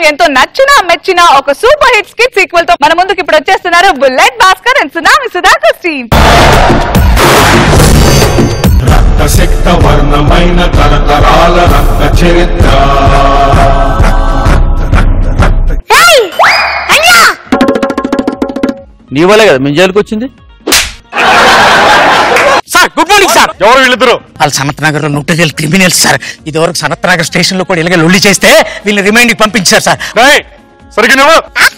ఎంతో నచ్చిన మెచ్చిన ఒక సూపర్ హిట్ స్కిట్ సీక్వెల్ తో మన ముందుకు ఇప్పుడు వచ్చేస్తున్నారు bullet Bhaskar and tsunami Sudhakar team రక్తశక్త వర్ణమైన తరతరాల రక్త చరిత్ర నీ వల్లే కదా మేము జైలుకి వచ్చింది సార్ గుడ్ మార్నింగ్ సార్ ఎవరు వీళ్ళిద్దరు వాళ్ళు సనత్ నగర్ లో నూటెల్ క్రిమినల్స్ సార్ ఇది వరకు సనత్ నగర్ స్టేషన్ లో కూడా ఇలాగే లొల్లి చేస్తే వీళ్ళని రిమైండ్ పంపించారు సార్ సరిగ్గా నువ్వు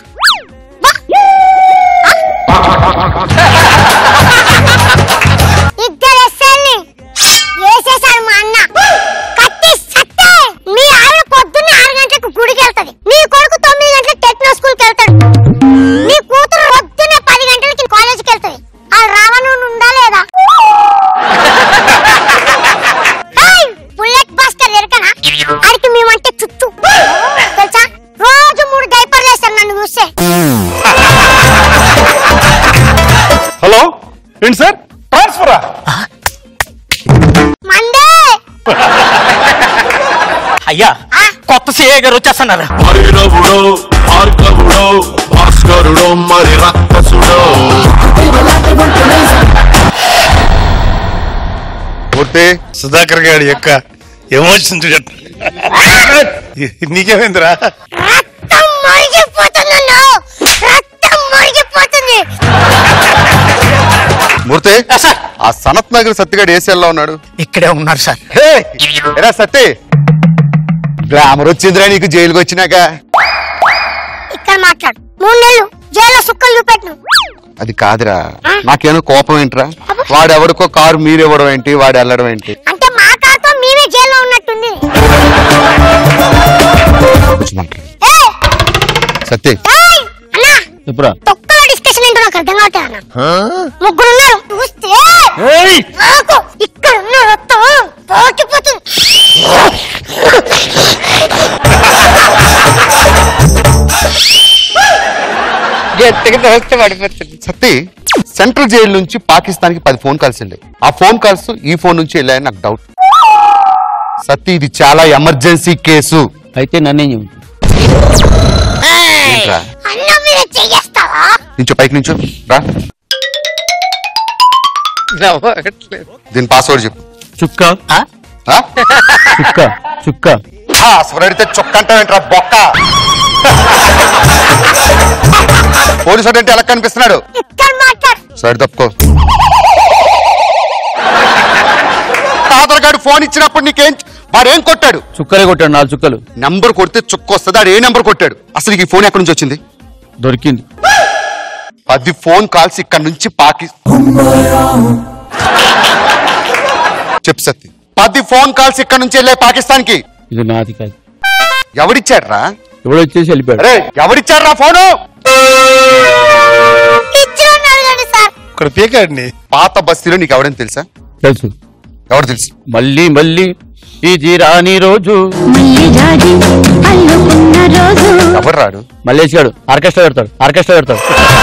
ఇద్దరు ఎస్ఎల్ని వేసేశాడు మా అన్న కత్తి సత్తే మీ ఆవిడ పొద్దున్న ఆరు గంటలకు గుడికి వెళ్తది మీ కొడుకు తొమ్మిది గంటలకు టెక్నో స్కూల్కి వెళ్తాడు మీ కూతురు పొద్దున్న పది గంటలకి కాలేజీకి వెళ్తది ఆ రావణ ఉందా లేదా ఏయ్, బుల్లెట్ భాస్కర్ ఎరకనా ఆడికి మేమంటే చుట్టూ తెలుసా రోజు మూడు డైపర్లు వేస్తాను నన్ను చూస్తే హలో ఏంటి సార్ ట్రాన్స్ఫరా మందే అయ్యా కొత్త సిఐ గారు వచ్చేస్తున్నారు భైరవుడో భార్గవుడో భాస్కరుడో మరి రక్తసుడో మూర్తి సుధాకర్ గారి యొక్క ఎమోషన్ చూడండి నీకేమైందిరా రక్తం మరిగిపోతుంది అన్నా. రక్తం మరిగిపోతుంది మూర్తి ఆ సనత్ నగర్ సత్తిగాడు ఏ సెల్లో ఉన్నాడు ఇక్కడే ఉన్నారు సార్ హే, ఎరా సత్తి గ్లామర్ వచ్చిందిరా నీకు జైలుకి వచ్చినాక ఇక్కడ మాట్లాడు మూడు నెలలు జైల్లో సుక్కలు చూపెట్టు అది కాదురా నాకేమో కోపం ఏంట్రా వాడెవడికో కారు మీరెవడం ఏంటి వాడు వెళ్ళడం ఏంటి అంటే మా కాతో మేమే జైల్లో ఉన్నట్టుంది కొంచెం మాట్లాడు. ఏయ్, సత్తి ఏయ్, అన్నా చెప్పురా తొక్కల డిస్కషన్ ఏంటో నాకు అర్థం కావట్లేదు అన్న ముగ్గురు ఉన్నారు చూస్తే నాకు ఇక్కడ ఉన్న రక్తం పోటిపోతుంది సత్తి సెంట్రల్ జైలు నుంచి పాకిస్తాన్ కి పది ఫోన్ కాల్స్ వెళ్ళాయి ఆ ఫోన్ కాల్స్ ఈ ఫోన్ నుంచి వెళ్ళాయని నాకు డౌట్ సత్తి ఇది చాలా ఎమర్జెన్సీ కేసు అయితే నన్నేం చెబుతుంది ఏంట్రా అన్న మీద చెయ్యేస్తావా నించో పైకి నించో రా దీని పాస్వర్డ్ చెప్పు చుక్క ఆ? చుక్క చుక్క పాస్వర్డ్ అడిగితే చొక్క అంటావేంట్రా బొక్క పోలీసు అంటే ఎలా కనిపిస్తున్నాడు ఇక్కడ మాట్లాడు సరే తప్పుకో ఆధార్ కార్డు ఫోన్ ఇచ్చినప్పుడు నీకేం వాడేం కొట్టాడు చుక్కలే కొట్టాడు నాలుగు చుక్కలు నంబర్ కొడితే చుక్క వస్తుంది ఆడు ఏ నంబర్ కొట్టాడు అసలు నీకు ఈ ఫోన్ ఎక్కడి నుంచి వచ్చింది దొరికింది పది ఫోన్ కాల్స్ ఇక్కడ నుంచి పాకి చెప్పు సత్తి పది ఫోన్ కాల్స్ ఇక్కడ నుంచి వెళ్ళే పాకిస్తాన్ కి ఇది నాది కాదు ఎవడిచ్చాడ్రా ఎవడో వచ్చేసి వెళ్ళిపోయాడు అరే ఎవడిచ్చాడ్రా ఫోను ఇచ్చిన అడగండి సార్ ఇక్కడ పీకాడిని పాత బస్తీలో నీకు ఎవడని తెలుసా తెలుసు ఎవడు తెలుసు మళ్ళీ మళ్ళీ ఇది రాని రోజు మళ్ళీ జాజి అల్లుకున్న రోజు ఎవరు రాడు మల్లేష్ గాడు ఆర్కెస్ట్రా పెడతాడు ఆర్కెస్ట్రా పెడతాడు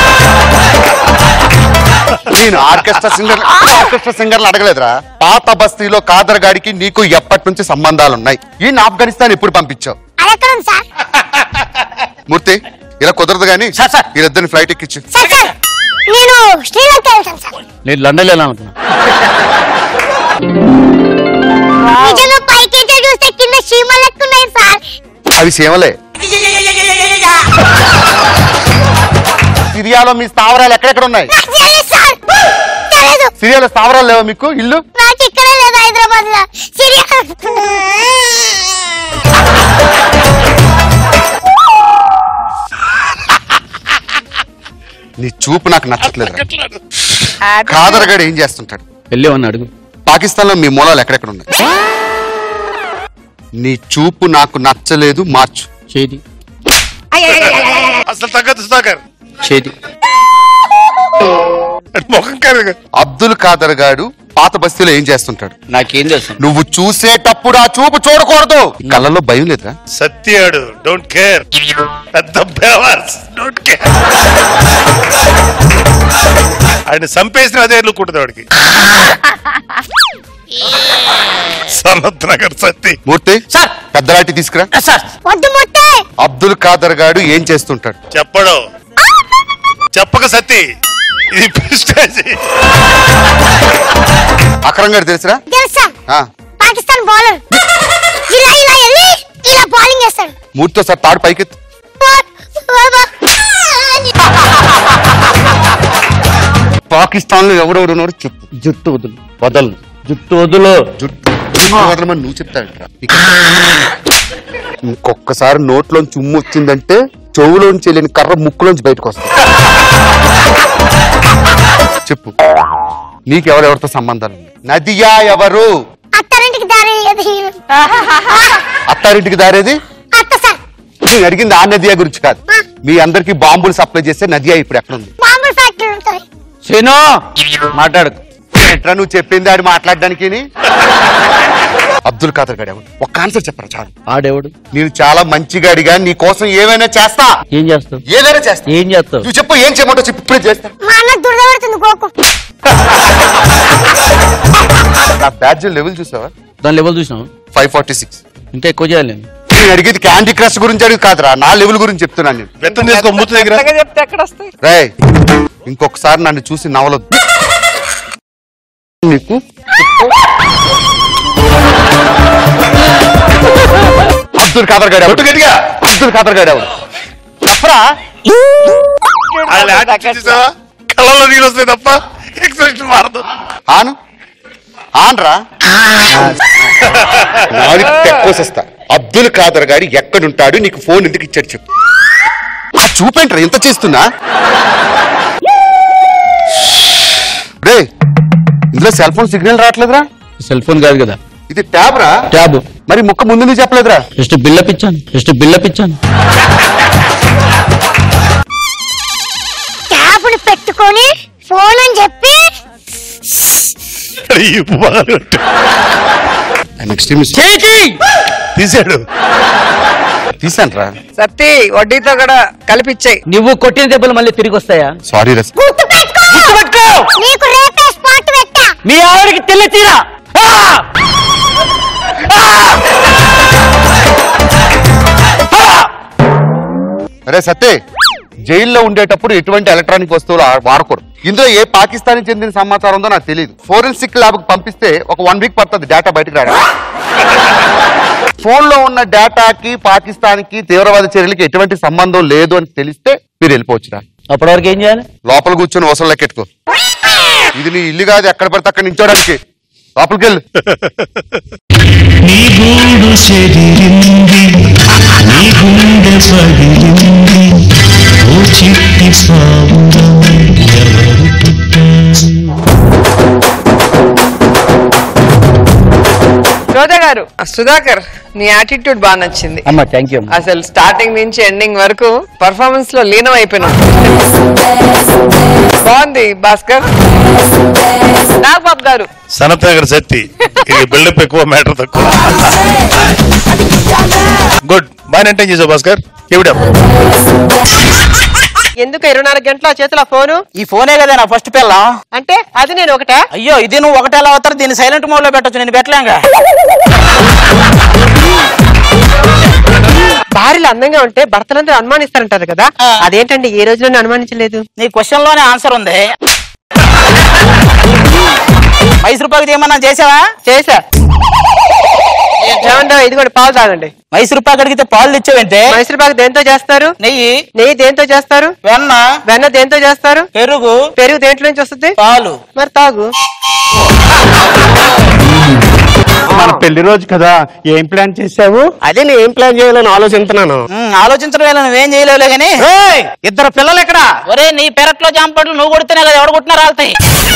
నేను ఆర్కెస్ట్రా సింగర్ ఆర్కెస్ట్రా సింగర్లు అడగలేదురా పాత బస్తీలో కాదర్ గాడికి నీకు ఎప్పటి నుంచి సంబంధాలు ఉన్నాయి ఈయన ఆఫ్ఘనిస్తాన్ ఎప్పుడు పంపించావు అది ఎక్కడ ఉంది సార్ మూర్తి ఇలా కుదరదు కానీ సార్, సార్. వీరిద్దరిని ఫ్లైట్ ఎక్కించు సార్ సార్ నేను శ్రీలంక వెళ్తాను సార్ నేను లండన్ వెళ్ళాను అనుకున్నా నిజంగా పైకెట్టే చూస్తే కింద చీమలు ఎక్కున్నాయి సార్ అవి సేవలే సిరియాలో మీ స్థావరాలు ఎక్కడెక్కడ ఉన్నాయి నాకు తెలియదు సార్ తెలియదు సిరియాలో స్థావరాలు లేవా మీకు ఇల్లు నాకు ఇక్కడే లేదు హైదరాబాద్ లో సిరియా నీ చూపు నాకు నచ్చట్లేదు కాదర్ గాడు ఏం చేస్తుంటాడు వెళ్ళేవని అడుగు పాకిస్తాన్ లో మీ మూలాలు ఎక్కడెక్కడ ఉన్నాయి నీ చూపు నాకు నచ్చలేదు మార్చు చేతి అసలు తగ్గదు సుధాకర్ చేతి ముఖం కాదు అబ్దుల్ ఖాదర్ గాడు పాత బస్తీలో ఏం చేస్తుంటాడు నాకేం తెలుసు నువ్వు చూసేటప్పుడు ఆ చూపు చూడకూడదు ఈ కళ్ళల్లో భయం లేదురా సత్యాడు డోంట్ కేర్ పెద్ద బేవర్స్ డోంట్ కేర్ ఆయన చంపేసిన అదే లుక్కుంటుంది వాడికి సనత్ నగర్ సత్తి మూర్తి సార్ పెద్దలాటి తీసుకురా సార్ వద్దు ముట్టే అబ్దుల్ ఖాదర్ గాడు ఏం చేస్తుంటాడు చెప్పడు చెప్పక సత్తి ఇది ప్రెస్టేజ్ అక్రమ్ గారు తెలుసురా తెలుసా ఆ, పాకిస్తాన్ బౌలర్ ఇలా ఇలా వెళ్ళి ఇలా బౌలింగ్ చేస్తాడు మూర్తితో సార్ తాడు పైకెత్తు పాకిస్తాన్ లో ఎవరెవరు ఉన్నారు చెప్పు జుట్టు వదులు వదలు జుట్టు వదులు జుట్టు జుట్టు వదలమని నువ్వు చెప్తాడు ఇంకొకసారి నోట్లోంచి ఉమ్ము వచ్చిందంటే చెవులోంచి వెళ్ళిన కర్ర ముక్కులోంచి బయటకు వస్తుంది చెప్పు నీకెవరెవరితో సంబంధాలు ఉన్నాయి? నదియా ఎవరు అత్తారింటికి దారి ఏది? అత్తారింటికి దారేది అత్త సార్ నేను అడిగింది ఆ నదియా గురించి కాదు మీ అందరికి బాంబులు సప్లై చేస్తే నదియా ఇప్పుడు ఎక్కడ ఉంది బాంబుల ఫ్యాక్టరీ ఉంటుంది శను మాట్లాడు ఎట్లా నువ్వు చెప్పింది ఆడు మాట్లాడడానికి అబ్దుల్ ఖాదర్ గారు ఎవరు ఒక్క ఆన్సర్ చెప్పరా చాలు ఆడేవాడు నేను చాలా మంచిగాడిగా నీ కోసం ఏమైనా చేస్తా ఏం చేస్తావు ఏదైనా చేస్తా ఏం చేస్తావు నువ్వు చెప్పు ఏం చేయమంటావు చెప్పు ఇప్పుడే చేస్తా మా అన్న దురదపడుతుంది గోకు నా బ్యాడ్జ్ లెవెల్ చూసావా దాని లెవెల్ చూసినావు ఫైవ్ ఫార్టీ సిక్స్ ఇంకా ఎక్కువ చేయాలి నేను అడిగేది క్యాండీ క్రష్ గురించి అడిగి కాదురా నా లెవెల్ గురించి చెప్తున్నాను నేను వ్యక్తం చేసుకో మూర్తి దగ్గర మెత్తగా చెప్తే ఎక్కడ వస్తాయి రే ఇంకొకసారి నన్ను చూసి నవలొద్దు నీకు అబ్దుల్ ఖాదర్ గారు ఎవరు? గట్టిగా అబ్దుల్ ఖాదర్ గారు ఎవరు చెప్పరా ఆయన యాక్టింగ్ చూసావా కళ్ళలో నీళ్ళు వస్తాయి తప్ప ఎక్స్ప్రెషన్ మారదు ఆను ఆన్రా నాలుగు తెక్కోసేస్తా అబ్దుల్ ఖాదర్ గారు ఎక్కడుంటాడు నీకు ఫోన్ ఎందుకు ఇచ్చాడు చెప్పు ఆ చూపేంట్రా ఎంత చేస్తున్నా రే ఇందులో సెల్ ఫోన్ సిగ్నల్ రావట్లేదురా సెల్ ఫోన్ కాదు కదా ఇది ట్యాబ్ రా ట్యాబ్ మరి ముక్క ముందు నువ్వు చెప్పలేదురా జస్ట్ బిల్లప్ ఇచ్చాను జస్ట్ బిల్లప్ ఇచ్చాను ట్యాబ్ని పెట్టుకొని ఫోన్ అని చెప్పి ఈ ఉప్పు బాగా కొట్టు. తీసాడు తీసాను రా సత్తి వడ్డీతో కూడా కలిపిచ్చాయి నువ్వు కొట్టిన దెబ్బలు మళ్ళీ తిరిగి వస్తాయా సారీ రస్ గుర్తు పెట్టుకో నీకు రేపే స్పాట్ పెట్టా మీ ఆవిడకి తెల్ల తీరా అరే సత్తే జైల్లో ఉండేటప్పుడు ఎటువంటి ఎలక్ట్రానిక్ వస్తువులు ఆ- వాడకూడదు ఇందులో ఏ పాకిస్తాన్ చెందిన సమాచారం ఉందో నాకు తెలియదు ఫోరెన్సిక్ ల్యాబ్ కి పంపిస్తే ఒక వన్ వీక్ పడుతుంది డేటా బయటకు రావడం ఫోన్ లో ఉన్న డేటాకి పాకిస్తాన్ కి తీవ్రవాద చర్యలకి ఎటువంటి సంబంధం లేదు అని తెలిస్తే మీరు వెళ్ళిపోవచ్చురా అప్పటి వరకు ఏం చేయాలి లోపల కూర్చొని వసలు లెక్కెట్టుకో ఇది నీ ఇల్లు కాదు ఎక్కడ పడితే అక్కడ నించోడానికి లోపలికి వెళ్ళు నీ గూడు చెదిరింది నీ గుండె పగిలింది ఓ చిట్టి సావులమై ఎవరు పుట్టారు రోజా గారు ఆ సుధాకర్ నీ యాటిట్యూడ్ బాగా నచ్చింది అమ్మా థ్యాంక్ యూ అసలు స్టార్టింగ్ నుంచి ఎండింగ్ వరకు పర్ఫార్మెన్స్ లో లీనం అయిపోయినావు బాగుంది భాస్కర్ నాగబాబు గారు సనత్ నగర్ సత్తి ఇది బిల్డప్ ఎక్కువ మ్యాటర్ తక్కువ గుడ్ బాగా ఎంటైన్ చేసావు భాస్కర్ ఎవిడా ఎందుకు ఇరవై నాలుగు గంటల చేతిలో ఫోను ఈ ఫోనే కదా నా ఫస్ట్ పిల్లం అంటే అది నేను ఒకటే అయ్యో ఇది నువ్వు ఒకటే ఎలా అవుతారు దీన్ని సైలెంట్ మోడ్ లో పెట్టొచ్చు నేను పెట్టలేంగా భార్యలు అందంగా ఉంటే భర్తలందరూ అనుమానిస్తారంటారు కదా అదేంటండి ఏ రోజులోనే అనుమానించలేదు నీ క్వశ్చన్ లోనే ఆన్సర్ ఉంది మైసూరు పాకు చేయమన్నా చేసావా చేసా ఏమంటా ఇది కూడా పాలు తాగండి మైసూరు పాకు అడిగితే పాలు తెచ్చావంటే మైసూర్ పాకు దేంతో చేస్తారు నెయ్యి నెయ్యి దేంతో చేస్తారు వెన్న వెన్న దేంతో చేస్తారు పెరుగు పెరుగు దేంట్లో నుంచి వస్తుంది పాలు మరి తాగు మన పెళ్లి రోజు కదా ఏం ప్లాన్ చేసావు అదే నేను ఏం ప్లాన్ చేయాలని ఆలోచిస్తున్నాను ఉమ్, ఆలోచించడం వేళ నువ్వేం చేయలేవులే గానీ ఇద్దరు పిల్లలు ఎక్కడ ఒరే నీ పెరట్లో జాంపట్లు నువ్వు కొడితేనే కదా ఎవడు కొట్టినా రాలుతాయి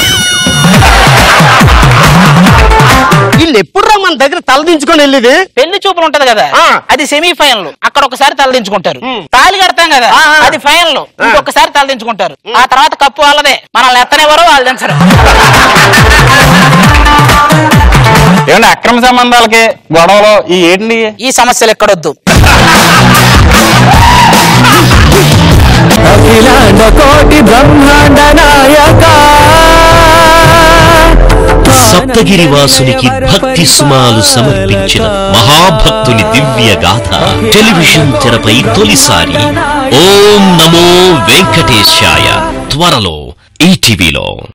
వీళ్ళు ఎప్పుడు రా మన దగ్గర తలదించుకొని వెళ్ళేది పెళ్లి చూపులు ఉంటది కదా ఆ. అది సెమీ ఫైనల్ అక్కడ ఒకసారి తలదించుకుంటారు తాళి కడతాం కదా ఆ, ఆ. అది ఫైనల్ ఇంకొకసారి తలదించుకుంటారు ఆ తర్వాత కప్పు వాళ్ళదే మనల్ని ఎత్తనేవారు వాళ్ళు దించరు ఏమన్నా అక్రమ సంబంధాలకి గొడవలు ఈ ఏంటి ఈ సమస్యలు ఎక్కడొద్దు అఖిలాండ కోటి బ్రహ్మాండ నాయక దత్తగిరివాసునికి భక్తి సుమాలు సమర్పించిన మహాభక్తుని దివ్య గాథ టెలివిజన్ తెరపై తొలిసారి ఓం నమో వెంకటేశాయ త్వరలో ఈటీవీలో